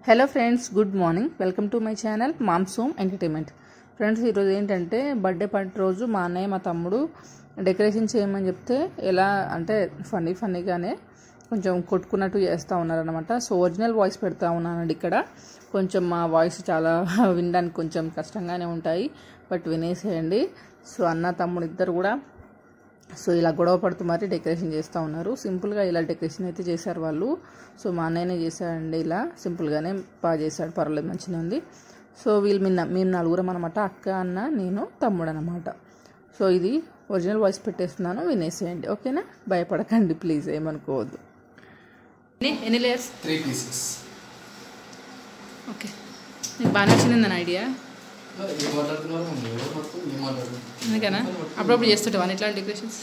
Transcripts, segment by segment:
Hello friends good morning welcome to my channel moms home entertainment friends ఈరోజు ఏంటంటే birthday party రోజు మా అన్నయ్య మా తమ్ముడు డెకరేషన్ చేయమని చెప్తే ఎలా అంటే ఫన్నీ ఫన్నీగానే కొంచెం కొట్టుకున్నట్టు చేస్తూ ఉన్నారనమాట సో ఒరిజినల్ వాయిస్ పెడతా ఉన్నానండి ఇక్కడ కొంచెం మా వాయిస్ చాలా వినడానికి కొంచెం కష్టంగానే ఉంటాయి బట్ వినేసేయండి సో అన్న తమ్ముడు ఇద్దరు కూడా సో ఇలా గొడవ పడుతూ మరి డెకరేషన్ చేస్తూ ఉన్నారు సింపుల్గా ఇలా డెకరేషన్ అయితే చేశారు వాళ్ళు సో మా అన్నయ్యనే చేశాడండి ఇలా సింపుల్గానే బాగా చేశాడు పర్వాలేదు మంచిగా ఉంది సో వీళ్ళు మీ మేము నలుగురం అనమాట అక్క అన్న నేను తమ్ముడు అనమాట సో ఇది ఒరిజినల్ వాయిస్ పెట్టేస్తున్నాను వినేసేయండి ఓకేనా భయపడకండి ప్లీజ్ ఏమనుకోవద్దు ఎన్ని లేయర్స్ త్రీ పీసెస్ ఓకే నీకు బాగా నచ్చింది ఐడియా ఏం మాట్లాడుతున్నారు ఎవరు మొత్తం ఏం మాట్లాడుతున్నారు అందుకనా అప్పుడప్పుడు చేస్తుంటావా ఇట్లాంటి డెకరేషన్స్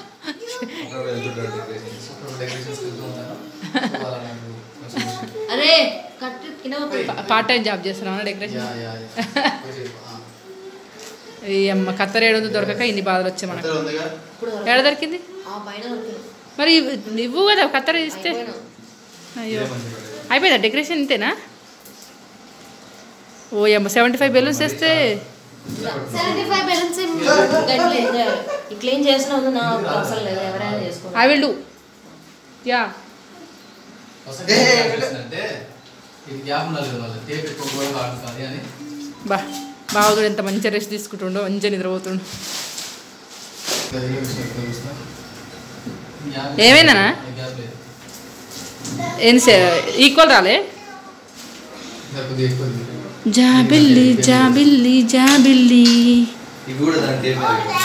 డెకరేషన్స్ వెళ్తూ ఉంటాను వాళ్ళ నాకు కొంచెం విషయం. అరే కట్టు కింద పోతుంది. పార్ట్ టైం జాబ్ చేస్తున్నావా డెకరేషన్ యా, యా, యా. కొంచెం, ఆ. ఈ అమ్మ కత్తరేడు దొరకక ఇన్ని బాధలు వచ్చాయి మనకు ఇద్దరు ఉందిగా? ఇప్పుడు ఎక్కడ దొరికింది ఆ పైన దొరికింది. మరి నువ్వు కదా కత్తెర ఇస్తే అయిపోయినా. అయ్యో ఇదే మంచిగా ఉంటుంది. అయిపోయిందా డెకరేషన్ ఇంతేనా ఓ అమ్మ సెవెంటీ ఫైవ్ బెలూన్స్ వేస్తే 75 balance ఏం గట్ల ఇంకా ఈ క్లీన్ చేసిన ఉంది నా అవసరం లేదు ఎవరైనా చేసుకో I will do yeah first time ఏం చేసిందంటే, ఇది గ్యాప్ ఉండాలి కదా మళ్ళీ టేప్ ఎక్కువ కూడా వాడుతుంది అని బా బావదుడు ఎంత మంచిగా రెస్ట్ తీసుకుంటుండో మంచిగా నిద్రపోతుండు ఇంకా ఏం విషయం ఎక్కువ చూస్తా. ఈ గ్యాప్ ఏమైందన్నా? ఈ గ్యాప్ లేదు ఏం ఈక్వల్ రాలే ఇంకా కొద్దిగా ఎక్కువ ఉంది. జాబిల్లి జాబిల్లి జాబిల్లి ఇవి కూడా దాని టేప్ మీద పెట్టు.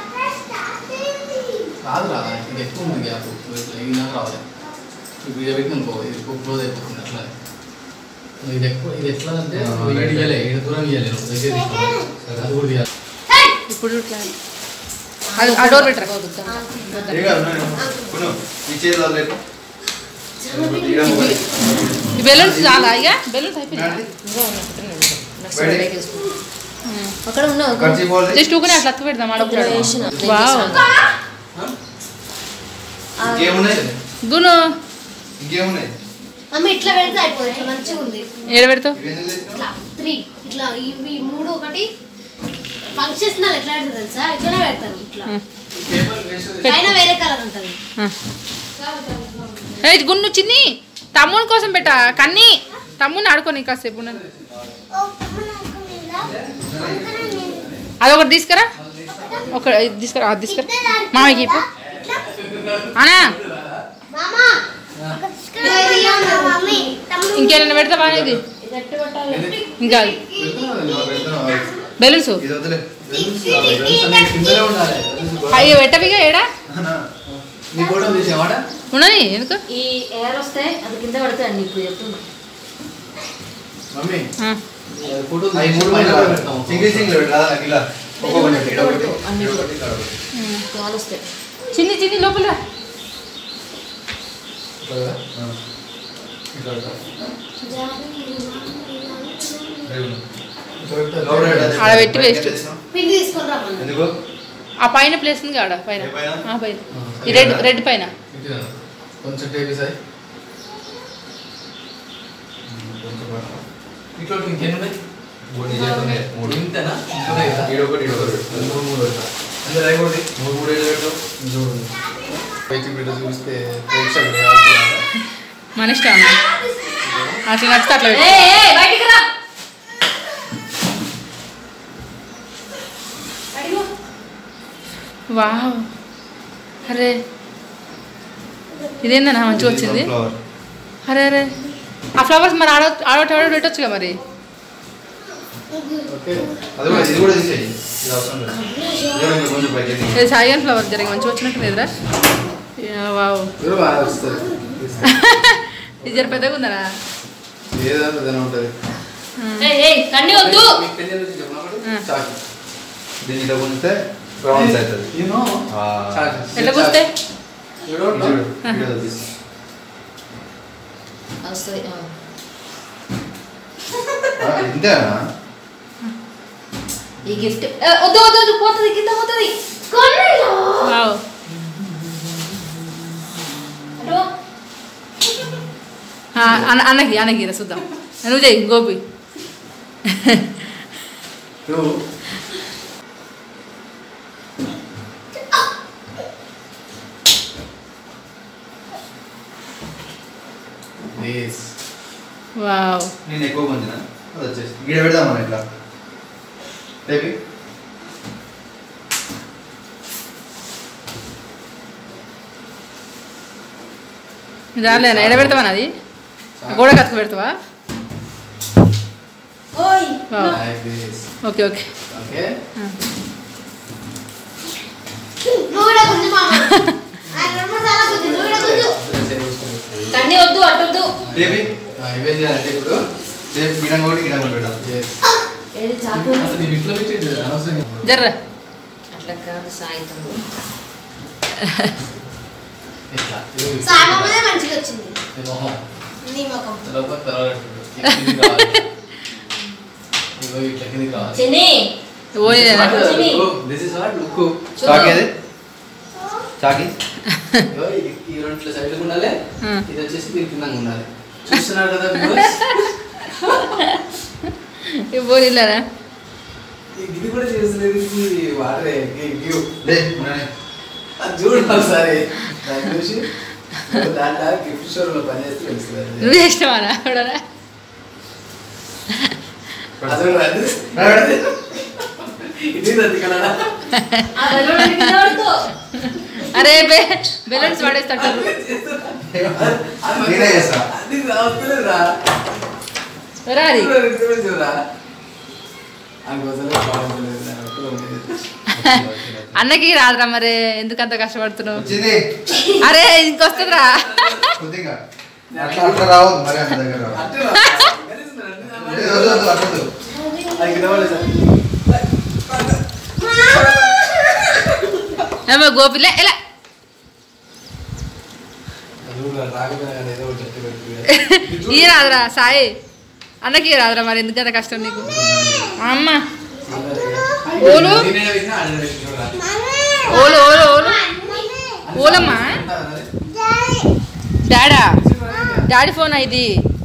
రాదురా ఇది ఎక్కువ ఉంది గ్యాప్ ఇట్లా ఇది నాకు రావాలి ఇప్పుడు ఇది పెట్టిన అనుకో ఇది ఎక్కువ క్లోజ్ అయిపోతుంది అట్లా ఇది ఎక్కువ ఇది ఎట్లా అంటే ఆ, ఇది రైట్, ఇయ్యలే ఇది దూరం ఇయ్యలే నువ్వు దగ్గర తీసుకోవాలి. సరే, అది కూడా తీయాలి ఇప్పుడు ఇట్లా. అది ఆ డోర్ పెట్టరా ఏ కాదు, నేను కొను. ఈ చేతిలో వదిలేకు. తీయడం కూడా. ఈ బెలూన్స్ చాలా ఇక బెలూన్స్ అయిపోయింది బయటికి. అక్కడ ఉన్నావు ఖర్చు పోలే. జస్ట్ ఊకనే అట్లా అక్క పెడదాం ఇక్కడ వేసిన. ఆడప్పుడు వావ్ ఇంకేమున్నాయి గును ఇంకేమున్నాయి మమ్మీ ఇట్లా పెడితే అయిపోతుంది ఇట్లా మంచిగా ఉంది ఏడ పెడతావు ఇవి ఎందుకు తెచ్చినావు? ఇట్లా త్రీ ఇట్లా ఇవి మూడు ఒకటి ఫంక్షన్స్ నాలు ఎట్లా పెడతారు తెలుసా ఇట్లనే పెడతారు ఇట్లా పేపర్ వేస్ట్ పైన వేరే కలర్ ఉంటుంది ఏ గున్ను చిన్ని తమ్ముని కోసం పెట్ట కన్ని తమ్ముని ఆడుకోని కాసేపు ఉన్నాను అదొకటి తీసుకురా ఒక ఇది తీసుకురా అది తీసుకురా మామయ్యకి ఇప్పు అనా మామా మమ్మీ ఇంకేమైనా పెడతా బాగా ఇది ఇది ఎట్టు పెట్టాలి ఇంకా పెడుతున్నావా? నువ్వు పెడుతున్నావా? బెలూన్స్ ఇది వదిలే. బెలూన్స్ కావాలి. బెలూన్స్ అనేవి కిందనే ఉండాలి. బెలూన్స్ గోడ- అయ్యో పెట్టవిగా ఏడా అన్నా, నీ ఫోటో తీసేవాడ ఉన్నది ఎందుకు ఈ ఎయిర్ వస్తే అది కింద పడుతుంది అండి ఇప్పుడు చెప్తున్నా మమ్మీ ఆ. ఈ ఫోటో అవి మూడు పైన మూడు పెడతాము. సింగిల్ సింగిల్ పెట్టు. అలా ఇలా ఒక్కొక్కటి పెట్టు. ఇక్కడ ఒకటి, అన్ని ఇక్కడ ఒకటి, ఇక్కడ ఒకటి. కాలు వస్తాయి చిన్ని చిన్ని లోపల రా. ఇట్లా కదా? ఆ. ఇక్కడ పెట్టు. రేపు. ఇట్లా పెడితే లోపల పెట్టు. అదే. ఆడ పెట్టి waste. తెచ్చినావు? పిండి తీసుకొని రమ్మని ఎందుకు ఆ పైన ప్లేస్ ఉంది ఆడ పైన ఏ పైన? ఆ పైన ఆ, ఈ రెడ్ రెడ్ పైన ఇట్లా. కొంచెం టేప్ వేసాయి కొంచెం పట్టు. ఇట్లా ఇంకెన్ని ఉన్నాయి మూడు నీ చేతిలో ఉన్నాయి. మూడు. ఇంతేనా ఇంకున్నాయి కదా ఈడ ఒకటి, ఈడ ఒకటి పెట్టు. అది మూడు మూడు పెడతా అందులో అవి కూడా తీ. మూడు మూడు ఏళ్ళు పెట్టు. ఇది చూడు పైకి బిడ్డ చూస్తే ప్రేక్షకులు ఏమనుకున్నారు? మన ఇష్టం అన్న. అట్లా నచ్చితే అట్లా పెట్టు. ఏయ్, ఏయ్, బయటికి రా వావ్ అరే ఇదేందన్నా మంచిగా వచ్చింది ఫ్లవర్. అరే అరే ఆ ఫ్లవర్స్ మరి ఆడ ఆడోటి ఆడోటి పెట్టొచ్చుగా మరి ఓకే అది కూడా ఇది కూడా తీసేయి ఇది అవసరం లేదు ఇది కూడా ఇంకా కొంచెం పైకి ఎత్తి. ఇది సాయిగాన్ ఫ్లవర్ జరిగి మంచిగా వచ్చినట్టు ఎదురా వావ్ ఇది బాగా వస్తుంది ఇది జర పెద్దగా ఉందనా ఏదో ఏదైనా ఉంటుంది ఏయ్, ఏయ్, కన్నీ వద్దు మీకు పెళ్లి గురించి చెప్పనా ఒకటి? ఆ. చాకు. దీన్ని ఇట్లా గుంజితే రౌండ్స్ అవుతుంది You know? ఆ. చాకు. ఎట్లా కూస్తే You don't ఇది know? చూడు, వీడియో తీసి. వస్తుంది ఆ. ఆ, ఇంతేనా ఈ గిఫ్ట్ ఏ, వద్దు వద్దు వద్దు పోతుంది కింద పోతుంది వావ్ అటు ఆ, అన్న- అన్నకి అన్నకి రా చూద్దాం నువ్వు చెయ్యి గోపి టూ దిస్ వావ్ నేను ఎక్కువ పొందిన అది వచ్చేసి గిడ పెడదాం మనం ఇట్లా రేపి దానిలే ఎడ పెడతావా అది గోడ కత్తుకు పెడతావా ఓయ్ wow like this okay okay okay నువ్వు కూడా గుంజు మామ ఆ రెండు సార్లు గుంజు నువ్వు కూడా గుంజు కన్నీ వద్దు అట్టొద్దు రేపి ఇవేం చేయాలంటే ఇప్పుడు రేపు గిడం ఒకటి గిడం ఒకటి పెడదాం yes. ఏది చాకు అసలు నీ ఇంట్లో పెట్టేది అనవసరంగా జర్ర అట్లా కాదు సాయంత్రం ఇట్లా ఇదిగో ఇట్లా. సామమ్మదే మంచిగా వచ్చింది నీ మొహం నీ ముఖం లోపల తెరవబెట్టు. కిందికి రావాలి. ఇదిగో ఇట్లా కిందికి రావాలి. చిన్ని ఓని చిన్ని. This is what look. చాకి ఏది చాకి ఇదిగో ఇది- ఈ రెండు ఇట్లా సైడ్లకు ఉండాలి ఆ. ఇది వచ్చేసి దీని కింద ఉండాలి చూస్తున్నారు కదా viewers? ఓనిలారా ఈ- ఇది కూడా చేస్తలేదు ఇది వాటరే గివ్ లే ఉన్నానే. అది చూడు ఒకసారి దాన్ని చూసి దాంట్లో గిఫ్ట్ షోరూమ్ పని చేస్తే తెలుస్తుంది నువ్వు చేసినావారా చూడరా అది కూడా రాదు. రాదు. ఇది రద్దు కలడా ఆ బెలూన్ కింద పడుకో. అరే బే బెలూన్స్ పడేస్తాడు నేనే చేస్తా. అది రావట్లేదురా రారి చూడరా అందుకోసమే బాగుంటలేదు అన్నకి రాదురా మరి ఎందుకు అంత కష్టపడుతున్నావు వచ్చింది అరే ఇంకొస్తుందిరా కొద్దిగా అట్లా అట్లా రావద్దు మరి అన్న దగ్గర రావద్దు. ఏ, వద్దు, వద్దు, అట్లా వద్దు. అది కింద పడేది సార్ ఏమో గోపిలే ఎలా అది కూడా రాకపోయినా కానీ ఏదో ఒకటి చెట్టు పెట్టుకుని ఈ రాదురా సాయి అన్నకి రాదురా మరి ఎందుకంత కష్టం నీకు మా అమ్మ ఓలు? నేనే పెట్టినా ఆడ పెట్టినా చూడరా. ఓలు ఓలు ఓలు ఓలమ్మా డాడా డాడీ ఫోన్ ఇది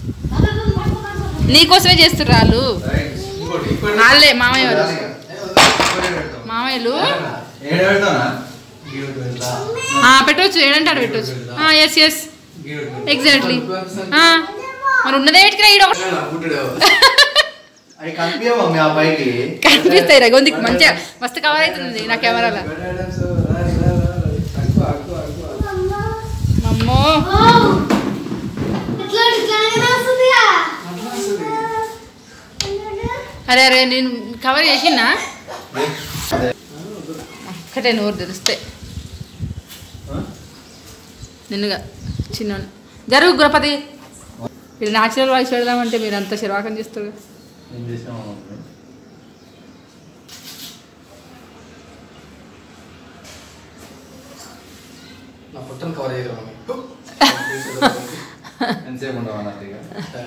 నీకోసమే చేస్తుర్రు వాళ్ళు రైట్. ఇంకోటి ఇంకోటి వాళ్ళే మామయ్య వాళ్ళు రాదు ఇక. ఇంకోటి పెడతాం. మామయ్యలు ఏడ పెడతానా గీడు పెడతా ఆ, పెట్టవచ్చు ఏంటంటే ఆడ పెట్టవచ్చు ఎస్ ఎస్ గీడు పెడతా. ఎగ్జాక్ట్లీ మరి ఉన్నదే పెట్టుకురా ఈడ ఒకటి. నా పుట్టుడు. అవి కనిపించవా మీ అబ్బాయికి కనిపిస్తాయి రా గొంతుకి మంచిగా మస్తు కవర్ అవుతుంది నా కెమెరాలో పెట్టాడమ్స్, రా, రా, రా, రా. అక్కువ, అక్కువ, అక్కువ. అమ్మో ఇట్లా ఇట్లానే వస్తుందిగా అట్లా వస్తుంది. అరే అరే నేను కవర్ చేసినా అదే. ఒక్కటే నోరు తెలిస్తే నిన్నుగా చిన్న జరుగు గురపతి ఇది న్యాచురల్ వాయిస్ పెడదామంటే మీరు అంత శిర్వాకం చేస్తారు ఏం చేసినావు నా పుట్టను కవర్ చేయరు మమ్మీ. ఎంతసేపు ఉండవు అన్నట్టు ఇక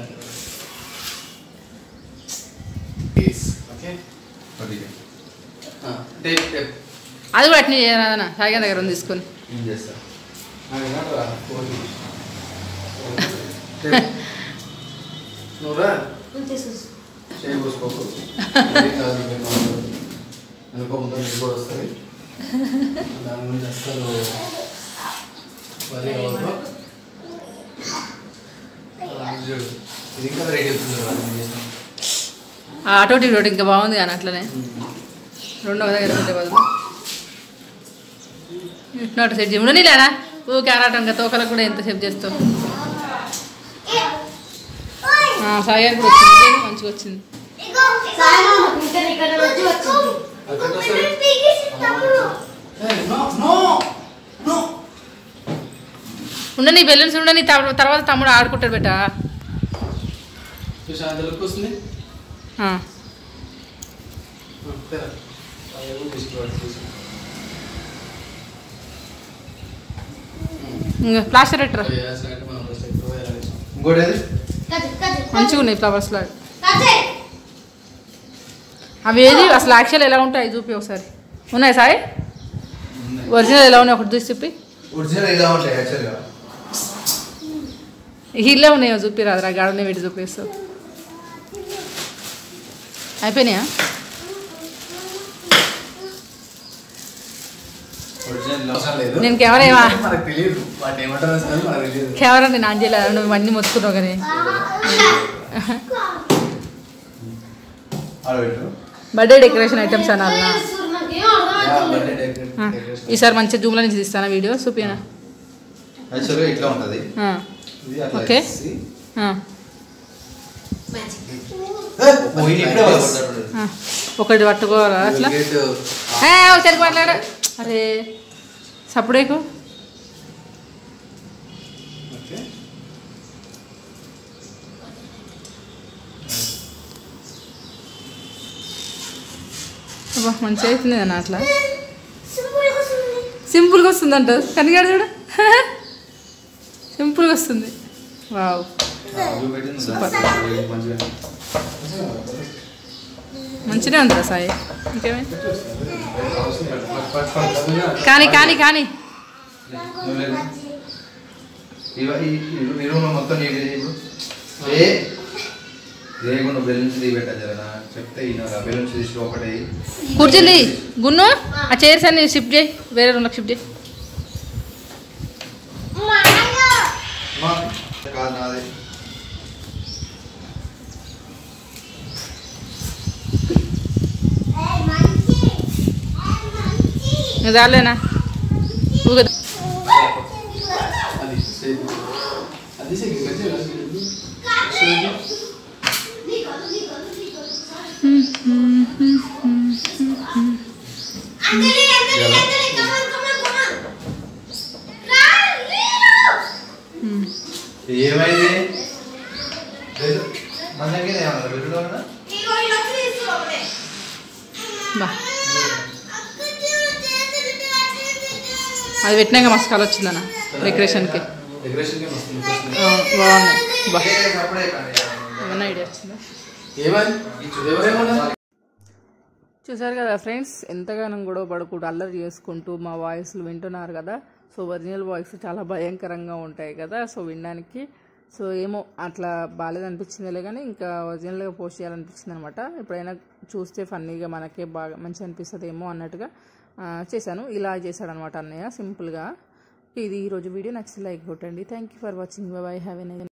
Peace. Okay? కొద్దిగా ఆ, టేప్, టేప్. అది కూడా అట్నే చేయరాదన్న సాయిగా దగ్గర ఉంది తీసుకొని ఏం చేస్తా నాకు వినరా? కోడి. టేప్. నువ్వు రా తీసేసి చేయి పోసుకోకు ఏం కాదు, ఏం కాదు. అనుకోకుండా నీకు కూడా వస్తుంది దాని గురించి అస్సలు వరి అవ్వదు ఆ, ఇది చూడు. ఇది ఇంకా రెడీ అవుతుంది రా, నేను చేసిన. ఆ అటోటి ఇటోటి ఇంకా బాగుంది కానీ అట్లనే రెండో దగ్గర ఉంటే బదులు నోట సెట్ చేయము నీలేనా ఊకే ఆరాటం ఇంకా తోకలకు కూడా ఎంత సేపు చేస్తావు ఆ, సాయి గారికి కూడా వచ్చింది ఇదేమో మంచిగా వచ్చింది సాయం ఇంకా ఇక్కడ వచ్చి వచ్చింది అది ఎట్లా వస్తుంది? తమ్ముడు ఏయ్, no, no, no. ఉండని బెలూన్స్ ఉండని తర్వా- తర్వాత తమ్ముడు ఆడుకుంటాడు బెట చూసా ఎంత లుక్ వస్తుంది ఆ. ఆ, తెరా. ఆ, ఏమో తీసుకోవాలి, చూసా. ఇంకా ప్లాస్టర్ పెట్టరా అది వేసినట్టు మనం ఫస్ట్ ఎక్కువ వేయాలి. ఇంకోటి ఏది కజ కజ మంచిగా ఉన్నాయి ఫ్లవర్స్ లాగా కజే అవి ఏది అసలు యాక్చువల్ ఎలా ఉంటాయి చూపి ఒకసారి ఉన్నాయి సాయి ఉన్నాయి. ఒరిజినల్ ఎలా ఉన్నాయి ఒకటి చూసి చెప్పి ఒరిజినల్ ఇలా ఉంటాయి యాక్చువల్గా హీల్లో ఉన్నాయో చూపి రాదురా గాడనే పెట్టి చూపిస్తావు అయిపోయినాయా ఒరిజినల్ అవసరం లేదు నేను కెమెరా ఏమా మనకు తెలియదు వాటిని ఏమంటారు అసలు మనకు తెలియదు కెమెరా నేను ఆన్ చేయలేదు నువ్వు అన్నీ మొత్తుకున్నావు కానీ ఆడబెట్టు బర్త్డే డెకరేషన్ ఐటమ్స్ అనాలి నాకేం అర్థం బర్త్డే డెకరేషన్ ఈసారి మంచి జూమ్లో నుంచి తీస్తాను వీడియో చూపినా యాక్చువల్గా ఇట్లా ఉంటుంది ఇది అట్లా ఓకే. వేసి, పోయి ఇప్పుడే పగలగొట్టాడు. ఒకటి పట్టుకోవాలా అట్లా గేట్ ఏ, ఒకసారి మాట్లాడ అరే సప్పుడేకు ఓకే అబ్బా మంచిగా అవుతుంది అన్న అట్లా సింపుల్గా వస్తుంది అంట కనిగాడు చూడు సింపుల్గా వస్తుంది వావ్ అవి పెట్టింది సూపర్. దాంట్లో మంచిగా మంచిగా ఉందిరా సాయి ఇంకేమే పట్ పట్ పట్ కానీ కానీ కానీ నువ్వు లేదు. ఇవ- ఈ ఈ- ఈ రూమ్ మొత్తం నీకు ఇప్పుడు ఏ లేకుండా బెలూన్స్ తీ పెట్టా జరనా చెప్తే ఈయన బెలూన్స్ తీసి ఒకటి కూర్చుంది గున్ను ఆ చైర్స్ అన్ని షిఫ్ట్ చేయి వేరే రూమ్లోకి షిఫ్ట్ చేయి మా, కాదు నాది నువ్వు చాలేనా ఊగ అది సేమ్ అది సేమ్ గజ్జే ఏమైంది లేదు. మన దగ్గర ఏమన్నా పెట్టడం ఉన్నా? బా అది పెట్టినాక మస్తు కలర్ వచ్చిందన్న డెకరేషన్కి డెకరేషన్ కి మస్తు look వస్తుంది. అవును, బాగున్నాయి బా ఏ, అప్పుడే కానీ. ఏమన్నా ఐడియా వచ్చిందా ఏమని ఈ చూడు ఎవరేమన్నా చూసారు కదా ఫ్రెండ్స్ ఎంతగానో గొడవ పడుకుంటూ అల్లరి చేసుకుంటూ మా వాయిస్లు వింటున్నారు కదా సో ఒరిజినల్ వాయిస్ చాలా భయంకరంగా ఉంటాయి కదా సో వినడానికి సో ఏమో అట్లా బాగాలేదనిపించిందిలే కానీ ఇంకా ఒరిజినల్గా పోస్ట్ చేయాలనిపించింది అనమాట ఎప్పుడైనా చూస్తే ఫన్నీగా మనకే బాగా మంచి అనిపిస్తుంది ఏమో అన్నట్టుగా ఆ, చేశాను ఇలా చేశాడనమాట అన్నయ్య సింపుల్గా ఇది ఈరోజు వీడియో నచ్చితే లైక్ కొట్టండి thank you for watching bye have N